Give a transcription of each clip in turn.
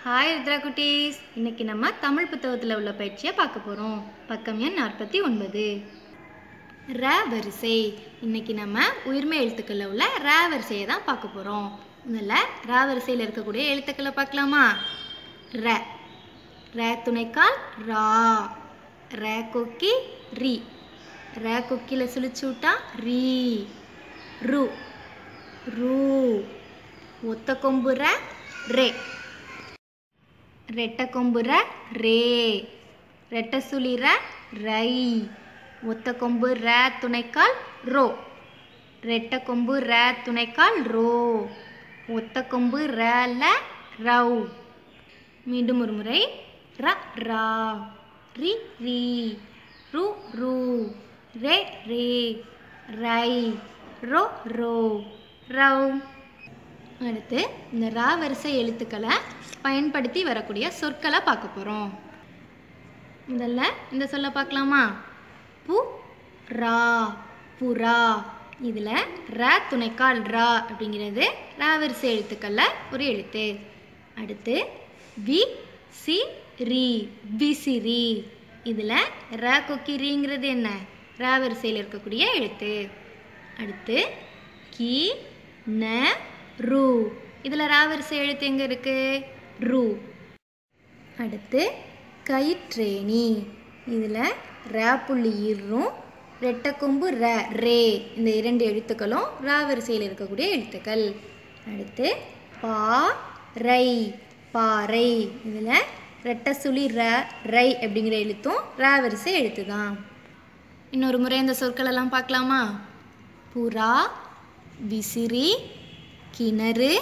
hi Rudra குட்டீஸ் இன்னைக்கு நம்ம தமிழ் புத்தகத்தில் உள்ள பயிற்சியை பார்க்க போகிறோம் பக்கம் எண் நாற்பத்தி ஒன்பது ர வரிசை இன்னைக்கு நம்ம உயிர்மை எழுத்துக்களில் உள்ள ர வரிசையை தான் பார்க்க போகிறோம் முதல்ல ர வரிசையில் இருக்கக்கூடிய எழுத்துக்களை பார்க்கலாமா ர ர துணைக்கால் ரா ர கொக்கி ரி ர கொக்கில சுழிச்சு விட்டா ரீ ரு ரூ ஒத்த கொம்பு ர ரே ரெட்டை கொம்பு ர ரே ரெட்டை சுழி ர ரை ஒத்த கொம்பு ர துணைக்கால் ரோ ரெட்டை கொம்பு ர துணைக்கால் ரோ ஒத்த கொம்பு ர ல ரவ் மீண்டும் ஒரு முறை ர ரா ரி ரி ரு ரு ரே ரே ரை ரோ ரோ ரவ் அடுத்து இந்த ரா வரிசை எழுத்துக்களை பயன்படுத்தி வரக்கூடிய சொற்களை பார்க்க போகிறோம் முதல்ல இந்த சொல்ல பார்க்கலாமா பு ரா புறா இதில் ர துணைக்கால் ரா அப்படிங்கிறது ரா வரிசை எழுத்துக்களில் ஒரு எழுத்து அடுத்து வி சி ரி விசிறி இதில் ர கொக்கிரிங்கிறது என்ன ரா வரிசையில் இருக்கக்கூடிய எழுத்து அடுத்து கி ந ரு இதில் ரா வரிசை எழுத்து எங்கே இருக்கு ரு அடுத்து கயிற்றேணி இதில் ர புள்ளி இரும் ரெட்டை கொம்பு ர ரே இந்த இரண்டு எழுத்துக்களும் ரா வரிசையில் இருக்கக்கூடிய எழுத்துக்கள் அடுத்து பா ரை பாறை இதில் ரெட்டை சுழி ர ரை அப்படிங்கிற எழுத்தும் ரா வரிசை எழுத்து தான் இன்னொரு முறை இந்த சொற்கள் எல்லாம் பார்க்கலாமா புறா விசிறி கிணறு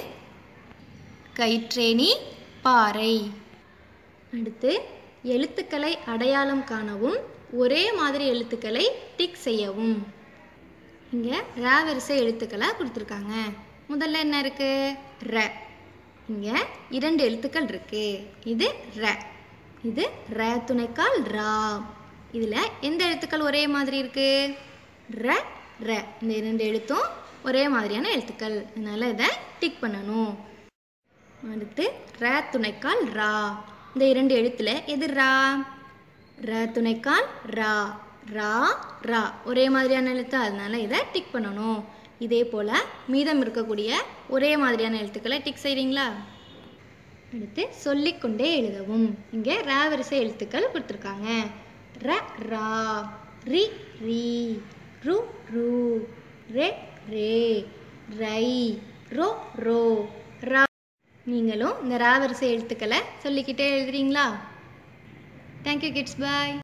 கயிற்றேணி பாறை அடுத்து எழுத்துக்களை அடையாளம் காணவும் ஒரே மாதிரி எழுத்துக்களை டிக் செய்யவும் இங்கே ர வரிசை எழுத்துக்களை கொடுத்துருக்காங்க முதல்ல என்ன இருக்கு ர இங்கே இரண்டு எழுத்துக்கள் இருக்கு இது ர இது ர துணைக்கால் ரா இதில் எந்த எழுத்துக்கள் ஒரே மாதிரி இருக்கு ர ர இந்த இரண்டு எழுத்தும் ஒரே மாதிரியான எழுத்துக்கள் அதனால் இதை டிக் பண்ணணும் அடுத்து ர துணைக்கால் ரா இந்த இரண்டு எழுத்துல எது ரா ர துணைக்கால் ரா ரா ரா ஒரே மாதிரியான எழுத்து அதனால இதை டிக் பண்ணணும் இதே போல் மீதம் இருக்கக்கூடிய ஒரே மாதிரியான எழுத்துக்களை டிக் செய்கிறீங்களா அடுத்து சொல்லிக்கொண்டே எழுதவும் இங்கே ர வரிசை எழுத்துக்கள் கொடுத்துருக்காங்க ர ரா ரி ரி ரு ரு ரே ரே ரை ரோ ரோ ரா நீங்களும் இந்த ரா வரிசை எழுத்துக்களை சொல்லிக்கிட்டே எழுதுறீங்களா தேங்க்யூ கிட்ஸ் பாய்